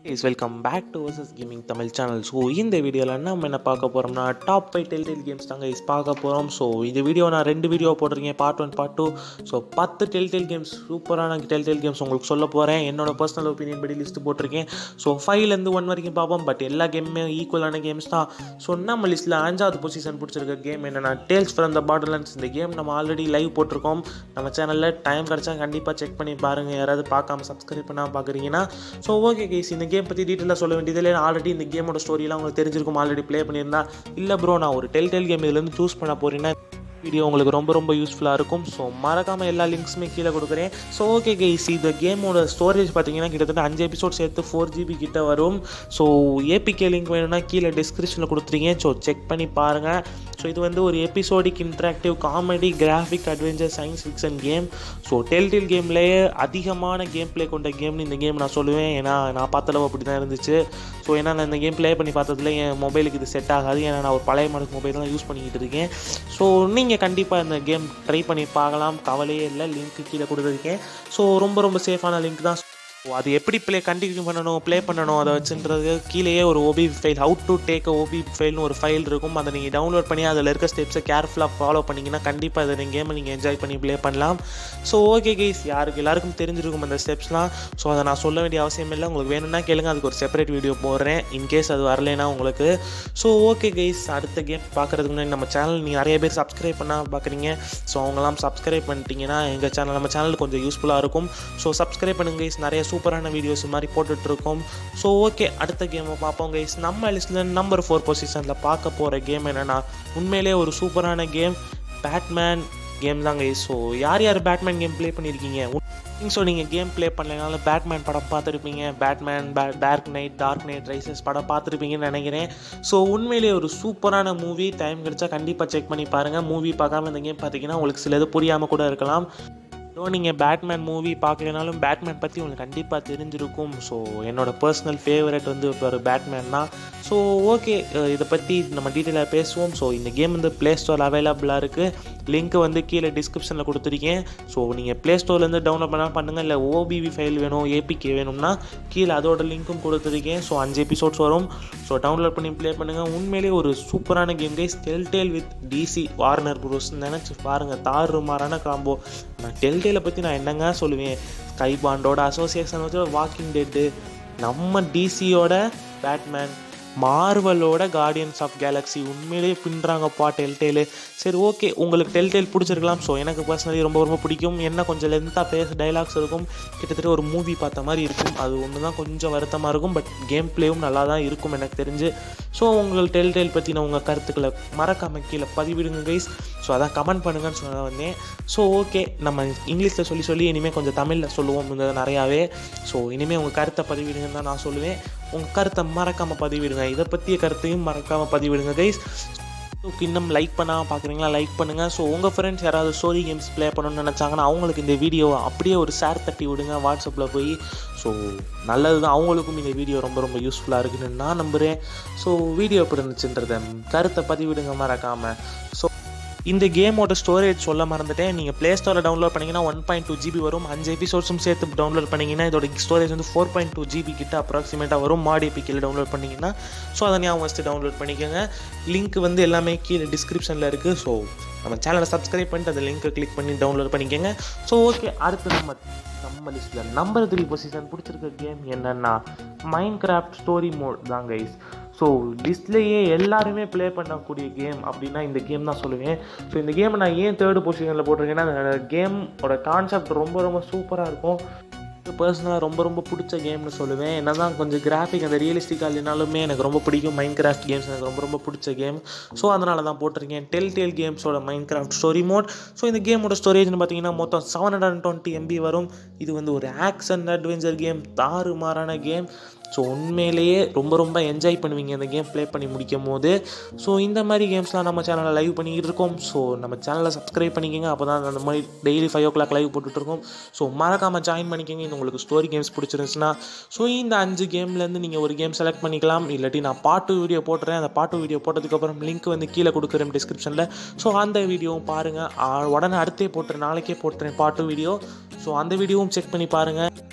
is welcome back to versus gaming Tamil channel so இந்த வீடியோவில் நம்ம என்ன பார்க்க போகிறோம்னா top five Telltale games தாங்க இஸ் பார்க்க போகிறோம் ஸோ இந்த வீடியோ நான் ரெண்டு வீடியோ போட்டிருக்கேன் part one part two so பத்து டெல் டெல் கேம்ஸ் சூப்பரான டெல் டெல் கேம்ஸ் உங்களுக்கு சொல்ல போகிறேன் என்னோட பர்சனல் ஒப்பீனியன் படி லிஸ்ட் போட்டிருக்கேன் ஸோ ஃபைவ்லேருந்து ஒன் வரைக்கும் பார்ப்போம் பட் எல்லா கேமுமே ஈக்குவலான கேம்ஸ் தான் ஸோ நம்ம லிஸ்ட்டில் அஞ்சாவது பொசிஷன் பிடிச்சிருக்க கேம் என்னென்னா டேல்ஸ் ஃப்ரம் த பாட்டிலன்ஸ் இந்த கேம் நம்ம ஆல்ரெடி லைவ் போட்டிருக்கோம் நம்ம சேனலில் டைம் கிடச்சா கண்டிப்பாக செக் பண்ணி பாருங்கள் யாராவது பார்க்காம சப்ஸ்கிரைப் பண்ணாமல் பார்க்குறீங்கன்னா ஸோ ஓகே கேஸ் இந்த கேம் பற்றி டீட்டெயிலாக சொல்ல வேண்டியது இல்லை ஆல்ரெடி இந்த கேமோட ஸ்டோரிலாம் உங்களுக்கு தெரிஞ்சிருக்கும் ஆல்ரெடி ப்ளே பண்ணியிருந்தா இல்லை ப்ரோ நான் ஒரு டெல் டெல் கேம் இதுலேருந்து சூஸ் பண்ண போகிறீங்கன்னா வீடியோ உங்களுக்கு ரொம்ப ரொம்ப யூஸ்ஃபுல்லாக இருக்கும் ஸோ மறக்காமல் எல்லா லிங்க்ஸுமே கீழே கொடுக்குறேன் ஸோ ஓகே கைஸ் இந்த கேமோட ஸ்டோரேஜ் பார்த்தீங்கன்னா கிட்டத்தட்ட அஞ்சு எபிசோட் சேர்த்து ஃபோர் ஜிபி கிட்ட வரும் ஸோ ஏபிகே லிங்க் வேணும்னா கீழே டிஸ்கிரிப்ஷனில் கொடுத்துருக்கீங்க ஸோ செக் பண்ணி பாருங்கள் ஸோ இது வந்து ஒரு episodic interactive comedy graphic adventure science fiction game so டெல்டில் கேம்லேயே அதிகமான கேம் ப்ளே கொண்ட கேம்னு இந்த கேம் நான் சொல்லுவேன் ஏன்னா நான் பார்த்தளவு அப்படி தான் இருந்துச்சு ஸோ ஏன்னா நான் இந்த கேம் ப்ளே பண்ணி பார்த்ததுல என் மொபைலுக்கு இது செட் ஆகாது ஏன்னா நான் ஒரு பழைய மாடல் மொபைல் தான் யூஸ் பண்ணிக்கிட்டு இருக்கேன் ஸோ நீங்கள் கண்டிப்பாக இந்த கேம் ட்ரை பண்ணி பார்க்கலாம் கவலையே இல்லை லிங்க் கீழே கொடுத்துருக்கேன் ஸோ ரொம்ப ரொம்ப சேஃபான லிங்க் தான் ஸோ அது எப்படி ப்ளே கண்டினியூ பண்ணணும் ப்ளே பண்ணணும் அதை வச்சுன்றது கீழேயே ஒரு OBB file how to take OBB ஃபைல்னு ஒரு ஃபைல் இருக்கும் அதை நீங்கள் டவுன்லோட் பண்ணி அதில் இருக்க ஸ்டெப்ஸை கேர்ஃபுல்லாக ஃபாலோ பண்ணிங்கன்னா கண்டிப்பாக அதை நீங்கள் கேமை நீங்கள் என்ஜாய் பண்ணி ப்ளே பண்ணலாம் ஸோ ஓகே கைஸ் யாருக்கு எல்லாருக்கும் தெரிஞ்சிருக்கும் அந்த ஸ்டெப்ஸ்லாம் ஸோ அதை நான் சொல்ல வேண்டிய அவசியம் இல்லை உங்களுக்கு வேணும்னா கேளுங்க அதுக்கு ஒரு செப்பரேட் வீடியோ போடுறேன் இன்கேஸ் அது வரலைன்னா உங்களுக்கு ஸோ ஓகே கைஸ் அடுத்த கேம் பார்க்குறதுக்கு முன்னாடி நம்ம சேனல் நீங்கள் நிறைய பேர் சப்ஸ்கிரைப் பண்ணால் பார்க்குறீங்க ஸோ அவங்களாம் சப்ஸ்கிரைப் பண்ணிட்டீங்கன்னா எங்கள் சேனல் நம்ம சேனல் கொஞ்சம் யூஸ்ஃபுல்லாக இருக்கும் ஸோ சப்ஸ்கிரைப் பண்ணுங்க கைஸ் நிறைய சூப்பரான வீடியோஸ் மாதிரி போட்டுட்ருக்கோம் ஸோ ஓகே அடுத்த கேமை பார்ப்போம் கைஸ் நம்ம லிஸ்ட்டில் நம்பர் ஃபோர் பொசிஷனில் பார்க்க போகிற கேம் என்னென்னா உண்மையிலே ஒரு சூப்பரான கேம் பேட்மேன் கேம் தான் கைஸ் ஸோ யார் யார் பேட்மேன் கேம் ப்ளே பண்ணியிருக்கீங்க ஸோ நீங்கள் கேம் ப்ளே பண்ணலனாலும் பேட்மேன் படம் பார்த்துருப்பீங்க பேட்மேன் பே dark knight dark knight rises படம் பார்த்துருப்பீங்கன்னு நினைக்கிறேன் ஸோ உண்மையிலேயே ஒரு சூப்பரான மூவி டைம் கிடைச்சா கண்டிப்பாக செக் பண்ணி பாருங்கள் மூவி பார்க்காம இந்த கேம் பார்த்தீங்கன்னா உங்களுக்கு சிலது புரியாமல் கூட இருக்கலாம் ஸோ நீங்கள் பேட்மேன் மூவி பார்க்கலனாலும் பேட்மேன் பற்றி உங்களுக்கு கண்டிப்பாக தெரிஞ்சிருக்கும் ஸோ என்னோடய பர்சனல் ஃபேவரட் வந்து இப்போ ஒரு பேட்மேன் தான் ஸோ ஓகே இதை பற்றி நம்ம டீட்டெயிலாக பேசுவோம் ஸோ இந்த கேம் வந்து ப்ளே ஸ்டோர் அவைலபிளாக இருக்குது லிங்க் வந்து கீழே டிஸ்கிரிப்ஷனில் கொடுத்துருக்கேன் ஸோ நீங்கள் ப்ளே ஸ்டோர்லேருந்து டவுன்லோட் பண்ணால் பண்ணுங்கள் இல்லை ஓபிவி ஃபைல் வேணும் ஏபிகே வேணும்னா கீழே அதோட லிங்க்கும் கொடுத்துருக்கேன் ஸோ அஞ்சு எபிசோட்ஸ் வரும் ஸோ டவுன்லோட் பண்ணி ப்ளே பண்ணுங்கள் உண்மையிலேயே ஒரு சூப்பரான game guys Telltale with DC Warner bros நினச்சி பாருங்கள் தாறுமாறான காம்போ நான் டெல்டேலை பற்றி நான் என்னங்க சொல்லுவேன் ஸ்கை பாண்டோட அசோசியேஷன் வச்சு வாக்கிங் டெட்டு நம்ம டிசியோட பேட்மேன் மார்வலோட கார்டியன்ஸ் ஆஃப் கேலக்ஸி உண்மையிலேயே பின்னுறாங்கப்பா டெல்டேலு சரி ஓகே உங்களுக்கு டெல்டேல் பிடிச்சிருக்கலாம் ஸோ எனக்கு பர்சனலி ரொம்ப ரொம்ப பிடிக்கும் என்ன கொஞ்சம் லென்த்தாக பேச டைலாக்ஸ் இருக்கும் கிட்டத்தட்ட ஒரு மூவி பார்த்த மாதிரி இருக்கும் அது ஒன்று தான் கொஞ்சம் வருத்தமாக இருக்கும் பட் கேம் பிளேவும் நல்லா தான் இருக்கும் எனக்கு தெரிஞ்சு ஸோ உங்களுக்கு டெல்டேல் பற்றின உங்கள் கருத்துக்களை மறக்காமல் கீழே பதிவிடுங்க கைஸ் ஸோ அதான் கமெண்ட் பண்ணுங்கன்னு சொல்ல வந்தேன் ஸோ ஓகே நம்ம இங்கிலீஷில் சொல்லி சொல்லி இனிமேல் கொஞ்சம் தமிழில் சொல்லுவோம் இந்த நிறையாவே ஸோ இனிமேல் உங்கள் கருத்தை பதிவிடுங்கன்னு தான் நான் சொல்லுவேன் உங்கள் கருத்தை மறக்காமல் பதிவிடுங்க இதை பற்றிய கருத்தையும் மறக்காமல் பதிவிடுங்க கைஸ் இன்னும் லைக் பண்ணாமல் பார்க்குறீங்களா லைக் பண்ணுங்கள் ஸோ உங்கள் ஃப்ரெண்ட்ஸ் யாராவது ஸ்டோரி கேம்ஸ் ப்ளே பண்ணணும்னு நினச்சாங்கன்னா அவங்களுக்கு இந்த வீடியோவை அப்படியே ஒரு ஷேர் தட்டி விடுங்க வாட்ஸ்அப்பில் போய் ஸோ நல்லது தான் அவங்களுக்கும் இந்த வீடியோ ரொம்ப ரொம்ப யூஸ்ஃபுல்லாக இருக்குன்னு நான் நம்புகிறேன் ஸோ வீடியோ எப்படி இருந்துச்சுன்றத கருத்தை பதிவிடுங்க மறக்காமல் ஸோ இந்த கேமோட ஸ்டோரேஜ் சொல்ல மறந்துட்டேன் நீங்கள் ப்ளே ஸ்டோரில் டவுன்லோட் பண்ணிங்கன்னா ஒன் பாயிண்ட் டூ ஜிபி வரும் அஞ்சு எபிசோட்ஸும் சேர்த்து டவுன்லோட் பண்ணிங்கன்னா இதோட ஸ்டோரேஜ் வந்து ஃபோர் பாயிண்ட் டூ ஜிபி கிட்ட அப்ராக்சிமேட்டாக வரும் மாடி பிக்கில் டவுன்லோட் பண்ணிங்கன்னா ஸோ அதை ஞாபகம் வச்சுட்டு டவுன்லோட் பண்ணிக்கோங்க லிங்க் வந்து எல்லாமே கீழே டிஸ்கிரிப்ஷனில் இருக்குது ஸோ நம்ம சேனலை சப்ஸ்கிரைப் பண்ணிட்டு அந்த லிங்க்கை கிளிக் பண்ணி டவுன்லோட் பண்ணிக்கோங்க ஸோ ஓகே அடுத்து நம்ம நம்ம லிஸ்ட்டில் நம்பர் த்ரீ பொசிஷன் பிடிச்சிருக்க கேம் என்னென்னா மைண்ட் கிராஃப்ட் ஸ்டோரி மோட் தான் கைஸ் ஸோ லிஸ்ட்லேயே எல்லாருமே ப்ளே பண்ணக்கூடிய கேம் அப்படின்னா இந்த கேம் தான் சொல்லுவேன் ஸோ இந்த கேமை நான் ஏன் தேர்டு பொசிஷனில் போட்டிருக்கேன்னா அந்த கேமோட கான்செப்ட் ரொம்ப ரொம்ப சூப்பராக இருக்கும் பர்சனலாக ரொம்ப ரொம்ப பிடிச்ச கேம்னு சொல்லுவேன் என்ன தான் கொஞ்சம் கிராஃபிக் அந்த ரியலிஸ்டிக்காக இல்லைனாலுமே எனக்கு ரொம்ப பிடிக்கும் மைண்ட் கிராஃப்ட் கேம்ஸ் எனக்கு ரொம்ப ரொம்ப பிடிச்ச கேம் ஸோ அதனால தான் போட்டிருக்கேன் டெல் டெல் கேம்ஸோட Minecraft story mode so இந்த கேமோட ஸ்டோரேஜ்னு பார்த்தீங்கன்னா மொத்தம் seven hundred and twenty MB வரும் இது வந்து ஒரு ஆக்ஷன் அட்வென்ச்சர் கேம் தாறுமாறான கேம் ஸோ உண்மையிலேயே ரொம்ப ரொம்ப என்ஜாய் பண்ணுவீங்க இந்த கேம் ப்ளே பண்ணி முடிக்கும் போது ஸோ இந்த மாதிரி கேம்ஸ்லாம் நம்ம சேனலில் லைவ் பண்ணிக்கிட்டு இருக்கோம் ஸோ நம்ம சேனலை சப்ஸ்கிரைப் பண்ணிக்கோங்க அப்போ தான் அந்த மாதிரி daily five o'clock live போட்டுட்ருக்கோம் ஸோ மறக்காமல் ஜாயின் பண்ணிக்கோங்க இந்த உங்களுக்கு ஸ்டோரி கேம்ஸ் பிடிச்சிருந்துச்சுன்னா ஸோ இந்த அஞ்சு கேம்லேருந்து நீங்கள் ஒரு கேம் செலக்ட் பண்ணிக்கலாம் இல்லாட்டி நான் பாட்டு வீடியோ போட்டுறேன் அந்த பாட்டு வீடியோ போட்டதுக்கப்புறம் லிங்க் வந்து கீழே கொடுக்குறேன் டிஸ்கிரிப்ஷனில் ஸோ அந்த வீடியோவும் பாருங்கள் உடனே அடுத்தே போட்டுறேன் நாளைக்கே போட்டுறேன் பாட்டு வீடியோ ஸோ அந்த வீடியோவும் செக் பண்ணி பாருங்கள்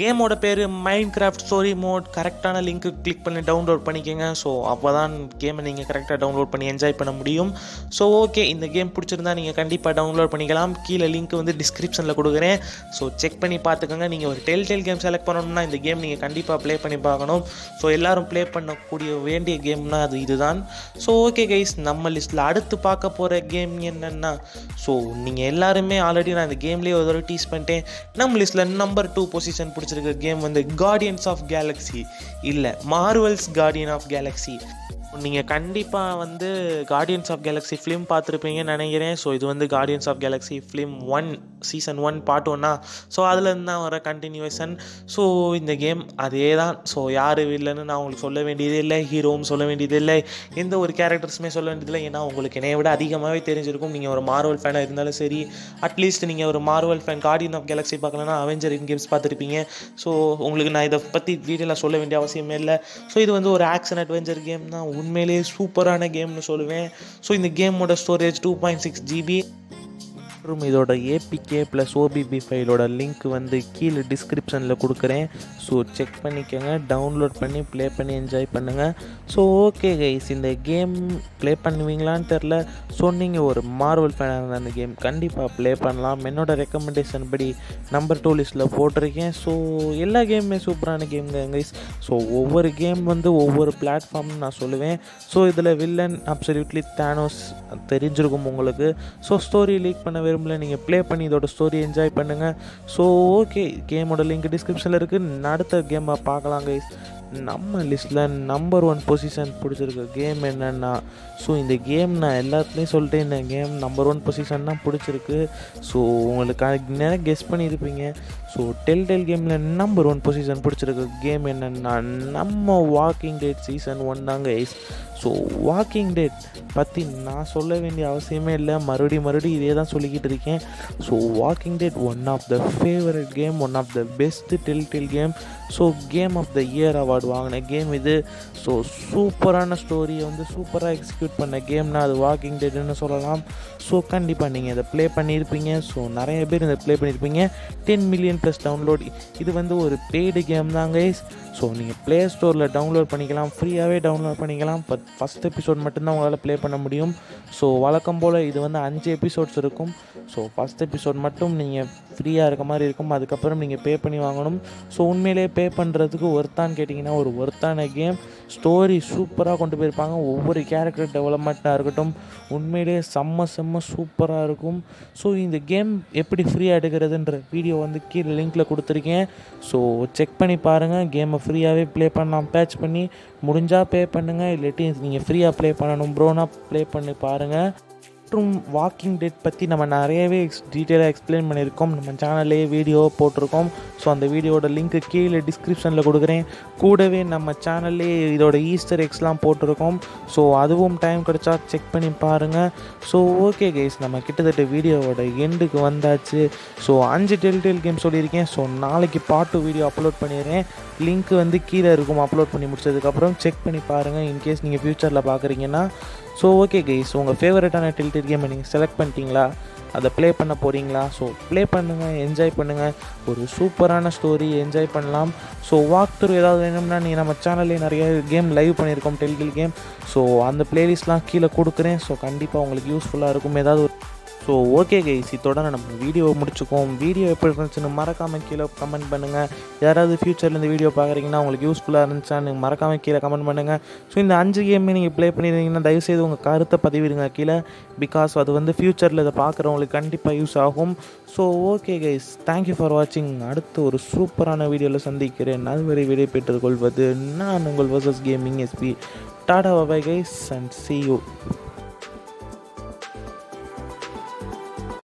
கேமோட பேர் மைண்ட் கிராஃப்ட் ஸ்டோரி மோட் கரெக்டான லிங்க்கு கிளிக் பண்ணி டவுன்லோட் பண்ணிக்கோங்க ஸோ அப்போ தான் கேமை நீங்கள் கரெக்டாக டவுன்லோட் பண்ணி என்ஜாய் பண்ண முடியும் ஸோ ஓகே இந்த கேம் பிடிச்சிருந்தா நீங்கள் கண்டிப்பாக டவுன்லோட் பண்ணிக்கலாம் கீழே லிங்க் வந்து டிஸ்கிரிப்ஷனில் கொடுக்குறேன் ஸோ செக் பண்ணி பார்த்துக்கோங்க நீங்கள் ஒரு டெல் டெல் கேம் செலக்ட் பண்ணணும்னா இந்த கேம் நீங்கள் கண்டிப்பாக ப்ளே பண்ணி பார்க்கணும் ஸோ எல்லாரும் ப்ளே பண்ணக்கூடிய வேண்டிய கேம்னா அது இதுதான் ஸோ ஓகே கைஸ் நம்ம லிஸ்ட்டில் அடுத்து பார்க்க போகிற கேம் என்னென்னா ஸோ நீங்கள் எல்லாருமே ஆல்ரெடி நான் இந்த கேம்லேயே ஒரு தடவை டீஸ் பண்ணிட்டேன் நம்ம லிஸ்ட்டில் நம்பர் டூ பொசிஷன் பிடிச்சிருக்க கேம் வந்து கார்டியன்ஸ் ஆஃப் கேலக்ஸி இல்லை மார்வல்ஸ் கார்டியன் ஆஃப் கேலக்ஸி நீங்கள் கண்டிப்பாக வந்து கார்டியன்ஸ் ஆஃப் கேலக்ஸி ஃபிலிம் பார்த்துருப்பீங்கன்னு நினைக்கிறேன் ஸோ இது வந்து Guardians of Galaxy film one season one part ஒன்னா ஸோ அதுலேருந்து தான் வர கண்டினியூவேஷன் ஸோ இந்த கேம் அதே தான் ஸோ யார் இல்லைன்னு நான் உங்களுக்கு சொல்ல வேண்டியதே இல்லை ஹீரோவும் சொல்ல வேண்டியது இல்லை எந்த ஒரு கேரக்டர்ஸுமே சொல்ல வேண்டியதில்லை ஏன்னா உங்களுக்கு என்னைய விட அதிகமாகவே தெரிஞ்சிருக்கும் நீங்கள் ஒரு மார்வல் ஃபேனாக இருந்தாலும் சரி அட்லீஸ்ட் நீங்கள் ஒரு Marvel fan Guardian of Galaxy பார்க்கலன்னா அவெஞ்சர் இன் கேம்ஸ் பார்த்துருப்பீங்க ஸோ உங்களுக்கு நான் இதை பற்றி டீட்டெயிலாக சொல்ல வேண்டிய அவசியமே இல்லை ஸோ இது வந்து ஒரு ஆக்ஷன் அட்வென்ச்சர் கேம் தான் உண்மையிலேயே சூப்பரான கேம்னு சொல்லுவேன் ஸோ இந்த கேமோட storage two point six GB மற்றும் இதோட ஏபிகே ப்ளஸ் ஓபிபி ஃபைலோட லிங்க் வந்து கீழே டிஸ்கிரிப்ஷனில் கொடுக்குறேன் ஸோ செக் பண்ணிக்கோங்க டவுன்லோட் பண்ணி ப்ளே பண்ணி என்ஜாய் பண்ணுங்கள் ஸோ ஓகே கைஸ் இந்த கேம் ப்ளே பண்ணுவீங்களான்னு தெரில ஸோ நீங்கள் ஒரு மார்வல் ஃபேனாக இருந்த அந்த கேம் கண்டிப்பாக ப்ளே பண்ணலாம் என்னோட ரெக்கமெண்டேஷன் படி நம்பர் டூ லிஸ்ட்டில் போட்டிருக்கேன் ஸோ எல்லா கேமுமே சூப்பரான கேம் கைஸ் ஸோ ஒவ்வொரு கேம் வந்து ஒவ்வொரு பிளாட்ஃபார்ம்னு நான் சொல்லுவேன் ஸோ இதில் வில்லன் அப்சல்யூட்லி தேனோஸ் தெரிஞ்சிருக்கும் உங்களுக்கு ஸோ ஸ்டோரி லீக் பண்ண விரும்பல நீங்கள் ப்ளே பண்ணி இதோட ஸ்டோரி என்ஜாய் பண்ணுங்கள் ஸோ ஓகே கேமோட லிங்க் டிஸ்கிரிப்ஷனில் இருக்குது அடுத்த கேமை பார்க்கலாம் கைஸ் நம்ம லிஸ்ட்டில் நம்பர் ஒன் பொசிஷன் பிடிச்சிருக்க கேம் என்னென்னா ஸோ இந்த கேம் நான் எல்லாத்துலேயும் சொல்லிட்டேன் இந்த கேம் நம்பர் ஒன் பொசிஷன் தான் பிடிச்சிருக்கு ஸோ உங்களுக்கு நேரம் கெஸ் பண்ணியிருப்பீங்க ஸோ டெல் டெல் கேமில் நம்பர் ஒன் பொசிஷன் பிடிச்சிருக்க கேம் என்னென்னா நம்ம வாக்கிங் டேட் சீசன் ஒன் தாங்க கைஸ் ஸோ வாக்கிங் டேட் பற்றி நான் சொல்ல வேண்டிய அவசியமே இல்லை மறுபடியும் மறுபடியும் இதே தான் சொல்லிக்கிட்டு இருக்கேன் so walking dead one of the favourite game one of the best Telltale game so game of the year award வாங்கின கேம் இது ஸோ சூப்பரான ஸ்டோரியை வந்து சூப்பராக எக்ஸிக்யூட் பண்ண கேம்னா அது வாக்கிங் டேட்னு சொல்லலாம் ஸோ கண்டிப்பாக நீங்கள் இதை ப்ளே பண்ணியிருப்பீங்க ஸோ நிறைய பேர் இதை ப்ளே பண்ணியிருப்பீங்க டென் மில்லியன் ப்ளஸ் டவுன்லோட் இது வந்து ஒரு பெய்டு கேம் தான் கைஸ் ஸோ நீங்கள் ப்ளே ஸ்டோரில் டவுன்லோட் பண்ணிக்கலாம் ஃப்ரீயாகவே டவுன்லோட் பண்ணிக்கலாம் பட் ஃபஸ்ட் எபிசோட் மட்டும்தான் உங்களால் ப்ளே பண்ண முடியும் ஸோ வழக்கம் போல் இது வந்து அஞ்சு எபிசோட்ஸ் இருக்கும் ஸோ ஃபஸ்ட் எபிசோட் மட்டும் நீங்கள் ஃப்ரீயாக இருக்க மாதிரி இருக்கும் அதுக்கப்புறம் நீங்கள் பே பண்ணி வாங்கணும் ஸோ உண்மையிலே பே பண்ணுறதுக்கு ஒர்த்தான்னு கேட்டிங்கன்னா ஒரு ஒர்த்தான கேம் ஸ்டோரி சூப்பராக கொண்டு போயிருப்பாங்க ஒவ்வொரு கேரக்டர் டெவலப்மெண்ட்டாக இருக்கட்டும் உண்மையிலே செம்ம செம்ம சூப்பராக இருக்கும் ஸோ இந்த கேம் எப்படி ஃப்ரீயாக எடுக்கிறதுன்ற வீடியோ வந்து கீழே லிங்க்கில் கொடுத்துருக்கேன் ஸோ செக் பண்ணி பாருங்கள் கேமை ஃப்ரீயாகவே ப்ளே பண்ணலாம் பேட்ச் பண்ணி முடிஞ்சால் பே பண்ணுங்கள் இல்லாட்டி நீங்கள் ஃப்ரீயாக ப்ளே பண்ணணும் ப்ரோனா ப்ளே பண்ணி பாருங்கள் மற்றும் வாக்கிங் டெட் பற்றி நம்ம நிறையவே எக்ஸ் டீட்டெயிலாக எக்ஸ்பிளைன் பண்ணியிருக்கோம் நம்ம சேனல்லே வீடியோ போட்டிருக்கோம் ஸோ அந்த வீடியோட லிங்க்கு கீழே டிஸ்கிரிப்ஷனில் கொடுக்குறேன் கூடவே நம்ம சேனல்லே இதோட ஈஸ்டர் எக்ஸ்லாம் போட்டிருக்கோம் ஸோ அதுவும் டைம் கிடச்சா செக் பண்ணி பாருங்கள் ஸோ ஓகே கைஸ் நம்ம கிட்டத்தட்ட வீடியோவோட எண்டுக்கு வந்தாச்சு ஸோ அஞ்சு டெல் டெல் கேம் சொல்லியிருக்கேன் ஸோ நாளைக்கு பாட்டு வீடியோ அப்லோட் பண்ணிடுறேன் லிங்க் வந்து கீழே இருக்கும் அப்லோட் பண்ணி முடிச்சதுக்கப்புறம் செக் பண்ணி பாருங்கள் இன்கேஸ் நீங்கள் ஃப்யூச்சரில் பார்க்குறீங்கன்னா ஸோ ஓகே கைஸ் உங்கள் ஃபேவரட்டான டில்டட் கேமை நீங்கள் செலக்ட் பண்ணிட்டீங்களா அதை ப்ளே பண்ண போகிறீங்களா ஸோ ப்ளே பண்ணுங்கள் என்ஜாய் பண்ணுங்கள் ஒரு சூப்பரான ஸ்டோரி என்ஜாய் பண்ணலாம் ஸோ வாக் த்ரூ ஏதாவது வேணும்னா நீங்கள் நம்ம சேனல்லே நிறைய கேம் லைவ் பண்ணியிருக்கோம் டெல்டில் கேம் ஸோ அந்த பிளேலிஸ்ட்லாம் கீழே கொடுக்குறேன் ஸோ கண்டிப்பாக உங்களுக்கு யூஸ்ஃபுல்லாக இருக்கும் ஏதாவது ஒரு ஸோ ஓகே கைஸ் இதோட நம்ம வீடியோவை முடிச்சுக்கோம் வீடியோ எப்படி இருந்துச்சுன்னு மறக்காமல் கீழே கமெண்ட் பண்ணுங்கள் யாராவது ஃப்யூச்சரில் இந்த வீடியோ பார்க்குறீங்கன்னா உங்களுக்கு யூஸ்ஃபுல்லாக இருந்துச்சான்னு மறக்காமல் கீழே கமெண்ட் பண்ணுங்கள் ஸோ இந்த அஞ்சு கேமே நீங்கள் ப்ளே பண்ணியிருந்தீங்கன்னா தயவுசெய்து உங்கள் கருத்தை பதிவிடுங்க கீழே பிகாஸ் அது வந்து ஃப்யூச்சரில் இதை பார்க்குறவங்களுக்கு கண்டிப்பாக யூஸ் ஆகும் so okay guys thank you for வாட்சிங் அடுத்து ஒரு சூப்பரான வீடியோவில் சந்திக்கிறேன் அதுவரை விடை பெற்றுக் கொள்வது நான் உங்கள் versus gaming SP tata bye guys and see you